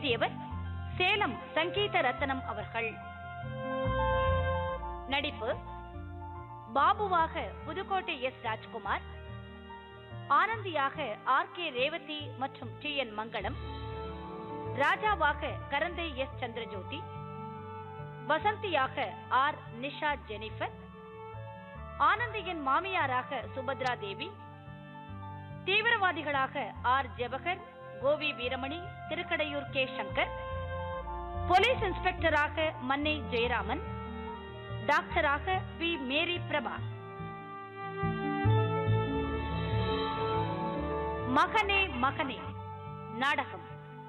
இயற்றியவர் சேலம் சங்கீத ரத்னம் அவர்கள் நடிப்பு பாபுவாக புதுக்கோட்டை எஸ் ராஜ்குமார் ஆனந்தியாக ஆர் கே ரேவதி மற்றும் டி என் மங்களம் ராஜாவாக கரந்தை எஸ் சந்திரஜோதி வசந்தியாக ஆர் நிஷா ஜெனிஃபர் ஆனந்தியின் மாமியாராக சுபத்ரா தேவி தீவிரவாதிகளாக R Jebakar Kovi Veeramani Thirukkadaiyur K Shankar police இன்ஸ்பெக்டராக மன்னை ஜெயராமன் டாக்டராக பி மேரி பிரபா மகனே மகனே நாடகம்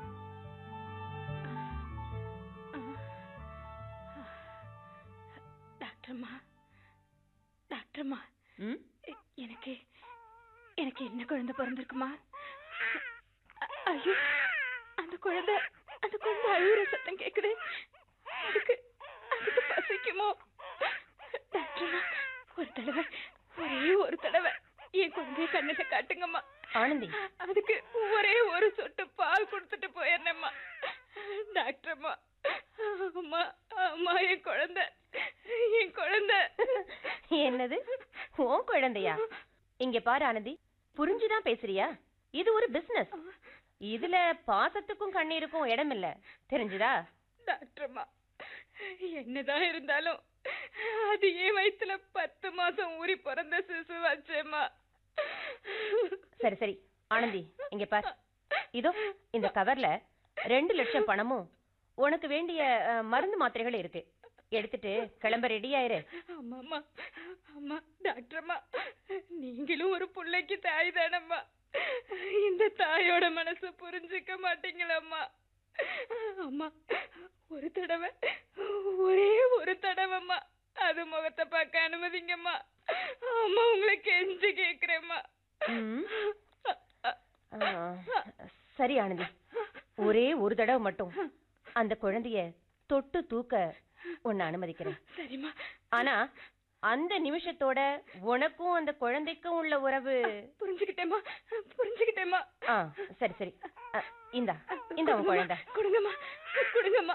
டாக்டர்மா டாக்டர்மா ம் எ- எனக்கு எனக்கு என்ன குழந்தை பிறந்திருக்குமா அ- ஐயோ அந்த குழந்தை அந்த குழந்தை அழுகுற சத்தம் கேக்குது அதுக்கு அதுக்கு பசிக்குமோ டாக்டர்மா ஒரு தடவை ஒரே ஒரு தடவை என் குழந்தைய கண்ணுல காட்டுங்கம்மா ஆனந்தி அதுக்கு ஒரே ஒரு சொட்டு பால் கொடுத்துட்டு போயிடுறேம்மா டாக்டர்மா அம்மா அம்மா என் குழந்தை என் குழந்தை என்னது உன் குழந்தையா இங்க பாரு ஆனந்தி புரிஞ்சுதான் பேசுறியா இது ஒரு பிசினஸ் இதுல பாசத்துக்கும் கண்ணீருக்கும் இடம் இல்ல தெரிஞ்சுதா டாக்டர்மா என்னதான் இருந்தாலும் அது என் வயித்துல பத்து மாசம் ஊறி பிறந்த சிசு வச்சேம்மா சரி சரி ஆனந்தி இங்க பாரு இதோ இந்த கவர்ல ரெண்டு லட்சம் பணமும் உனக்கு வேண்டிய அஹ், மருந்து மாத்திரைகள் இருக்கு எடுத்துட்டு கிளம்ப ரெடி ஆயிரு ஆமாம்மா அம்மா டாக்டர்மா நீங்களும் ஒரு புள்ளைக்கு தாய் தானம்மா இந்த தாயோட மனசு புரிஞ்சுக்க மாட்டீங்களம்மா அம்மா ஒரு தடவை ஒரே ஒரு தடவைம்மா அது முகத்தை பார்க்க அனுமதிங்கம்மா அம்மா உங்களை கெஞ்சி கேக்குறேம்மா ம். ஆ, சரி ஆனந்தி ஒரே ஒரு தடவை மட்டும் அந்த குழந்தைய தொட்டு தூக்க உன்னை அனுமதிக்கிறேன் சரிம்மா ஆனா அந்த நிமிஷத்தோட உனக்கும் அந்த குழந்தைக்கும் உள்ள உறவு புரிஞ்சுக்கிட்டேம்மா புரிஞ்சுக்கிட்டேம்மா ஆ சரி சரி அ, இந்தா இந்த உன் குழந்தை கொடுங்கம்மா கொடுங்கம்மா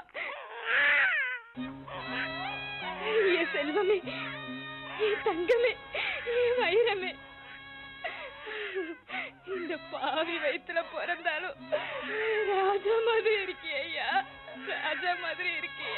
என் செல்வமே என் தங்கமே என் வைரமே இந்த பாவி வயித்துல பிறந்தாலும் ராஜா மாதிரி இருக்கியே ஐயா ராஜா மாதிரி இருக்கியே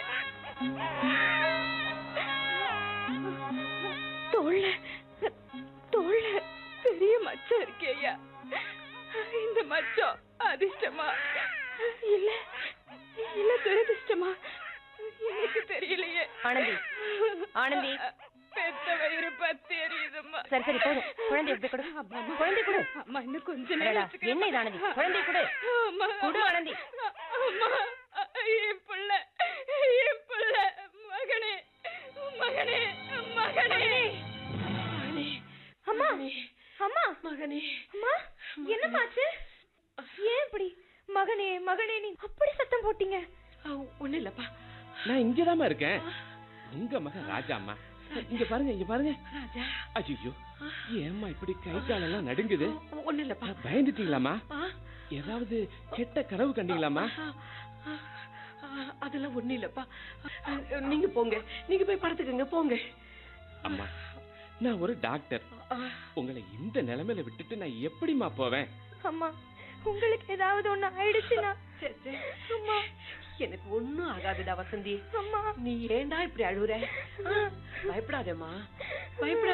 தோல்ல தோல்ல பெரிய மச்சம் இருக்கே ஐயா இந்த மச்சம் அதிர்ஷ்டமா இல்ல இல்ல துரதிர்ஷ்டமா எனக்கு தெரியலையே ஆனந்தி, ஆனந்தி. பெத்த வயிறு பத்தி எரியுதும்மா சரி, சரி, போதும். குழந்தைய இப்படி கொடு. அம்மா, அம்மா. குழந்தைய கொடு. அம்மா இன்னும் கொஞ்ச அடடா, நேரம் வச்சுக்கிறேன். என்ன இது ஆனந்தி? குழந்தைய கொடு. அம்மா, கொடு, அம்மா. ஆனந்தி. அம்மா என் புள்ள என் புள்ள மகனே மகனே மகனே மகனே அம்மா அம்மா மகனே அம்மா என்னமாச்சு ஏன் இப்படி மகனே மகனே நீ அப்படி சத்தம் போட்டீங்க ஒண்ணு இல்லப்பா நான் இங்கதாம்மா இருக்கேன் உங்க மகன் ராஜாம்மா இங்க பாருங்க இங்க பாருங்க ராஜா ஐயோ ஏம்மா இப்படி கை காலெல்லாம் நடுங்குது ஒண்ணு இல்லப்பா பயந்துட்டீங்களாம்மா ஆ? ஏதாவது கெட்ட கனவு கண்டீங்களாம்மா ஆ, ஆ, ஆ, அதெல்லாம் ஒண்ணு இல்லப்பா ஆ, நீங்க போங்க நீங்க போய் படுத்துக்கங்க போங்க அம்மா நான் ஒரு டாக்டர் ஆ, உங்களை இந்த நிலைமையில விட்டுட்டு நான் எப்படிம்மா போவேன் அம்மா உங்களுக்கு ஏதாவது ஒண்ணு ஆயிடுச்சுன்னா சே, சே. எனக்கு ஒண்ணும் ஆகாதுடா வசந்தி அம்மா நீ ஏன்டா இப்படி அழுகுற ஆ, பயப்படாதேம்மா பயப்படாத